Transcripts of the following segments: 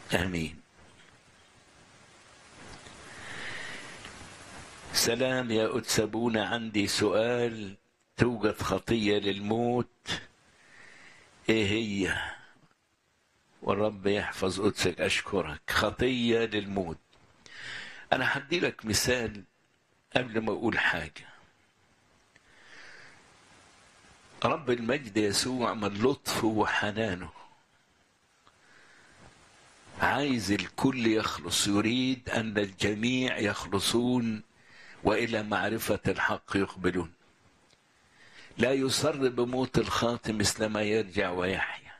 امين سلام يا أتسبون عندي سؤال توجد خطية للموت ايه هي والرب يحفظ قدسك اشكرك خطية للموت انا هدي لك مثال قبل ما اقول حاجة رب المجد يسوع من لطفه وحنانه عايز الكل يخلص يريد ان الجميع يخلصون والى معرفه الحق يقبلون لا يسر بموت الخاطئ مثل ما يرجع ويحيا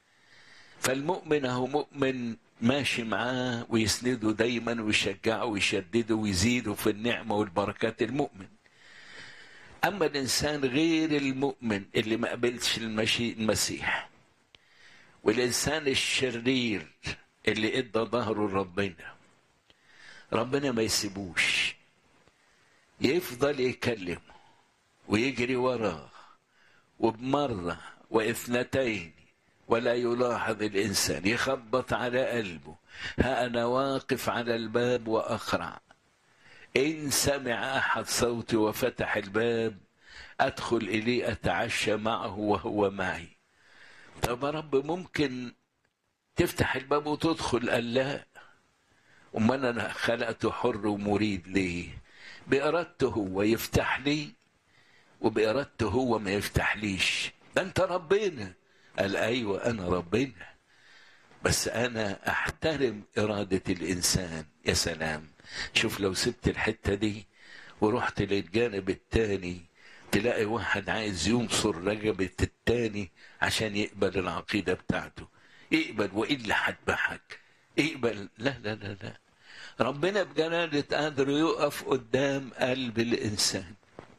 فالمؤمن هو مؤمن ماشي معاه ويسنده دايما ويشجعه ويشدده ويزيده في النعمه والبركات المؤمن اما الانسان غير المؤمن اللي ما قبلش المشي المسيح والانسان الشرير اللي ادى ظهره لربنا ربنا ما يسيبوش يفضل يكلمه ويجري وراه وبمرة واثنتين ولا يلاحظ الإنسان يخبط على قلبه ها أنا واقف على الباب وأخرع إن سمع أحد صوتي وفتح الباب أدخل إليه أتعشى معه وهو معي طب يا رب ممكن تفتح الباب وتدخل قال لا أمال أنا خلقته حر ومريد ليه بإرادته هو يفتح لي وبإرادته هو ما يفتحليش ده أنت ربنا قال أيوة أنا ربنا بس أنا أحترم إرادة الإنسان يا سلام شوف لو سبت الحتة دي ورحت للجانب التاني تلاقي واحد عايز ينصر رقبة التاني عشان يقبل العقيدة بتاعته اقبل وإلا هذبحك اقبل لا لا لا لا ربنا بجلالة قادر يقف قدام قلب الإنسان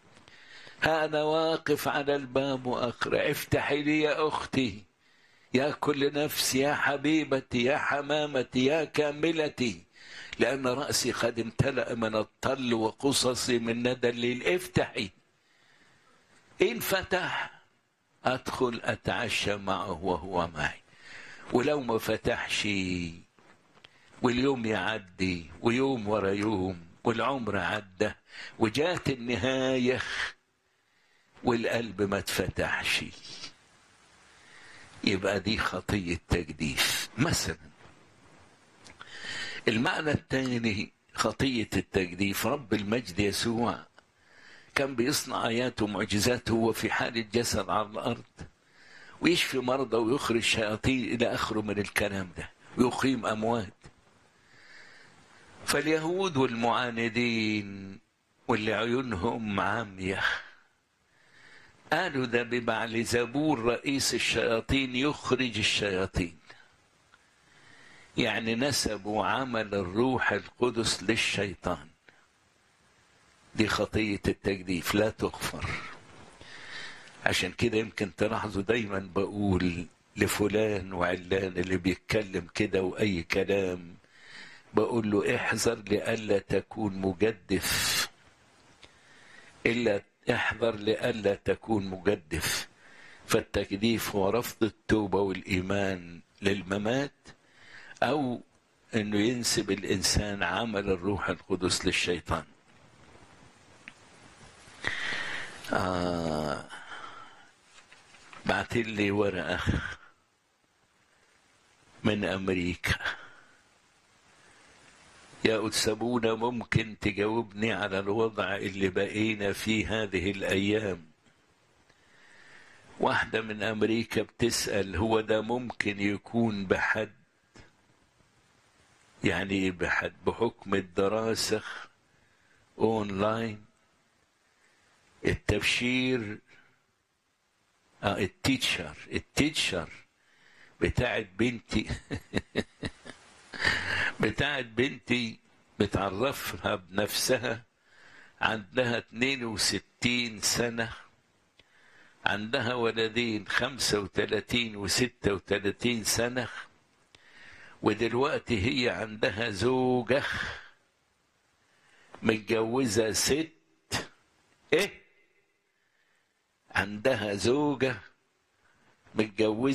ها أنا واقف على الباب وأقرأ افتحي لي يا أختي يا كل نفس يا حبيبتي يا حمامتي يا كاملتي لأن رأسي قد امتلأ من الطل وقصصي من ندى الليل افتحي إن فتح أدخل أتعشى معه وهو معي ولو ما فتحش واليوم يعدي ويوم ورا يوم والعمر عدى وجات النهاية والقلب ما اتفتحش يبقى دي خطية تجديف مثلا المعنى الثاني خطية التجديف رب المجد يسوع كان بيصنع آيات ومعجزات هو في حال الجسد على الأرض ويشفي مرضى ويخرج شياطين إلى آخره من الكلام ده ويقيم أموات فاليهود والمعاندين واللي عيونهم عامية قالوا ده ببعل زبور رئيس الشياطين يخرج الشياطين يعني نسبوا عمل الروح القدس للشيطان دي خطية التجديف لا تغفر عشان كده يمكن تلاحظوا دايما بقول لفلان وعلان اللي بيتكلم كده وأي كلام بقول له احذر لئلا تكون مجدف إلا احذر لئلا تكون مجدف فالتجديف هو رفض التوبة والإيمان للممات أو أنه ينسب الإنسان عمل الروح القدس للشيطان آه بعت لي ورقة من أمريكا يا أتسبونا ممكن تجاوبني على الوضع اللي بقينا فيه هذه الأيام واحدة من أمريكا بتسأل هو ده ممكن يكون بحد يعني إيه بحد بحكم الدراسة أونلاين التبشير آه التيتشر التيتشر بتاعت بنتي بتاعت بنتي بتعرفها بنفسها عندها 62 سنة عندها ولدين 35 و 36 سنة ودلوقتي هي عندها زوجة متجوزة ست ايه عندها زوجة متجوزة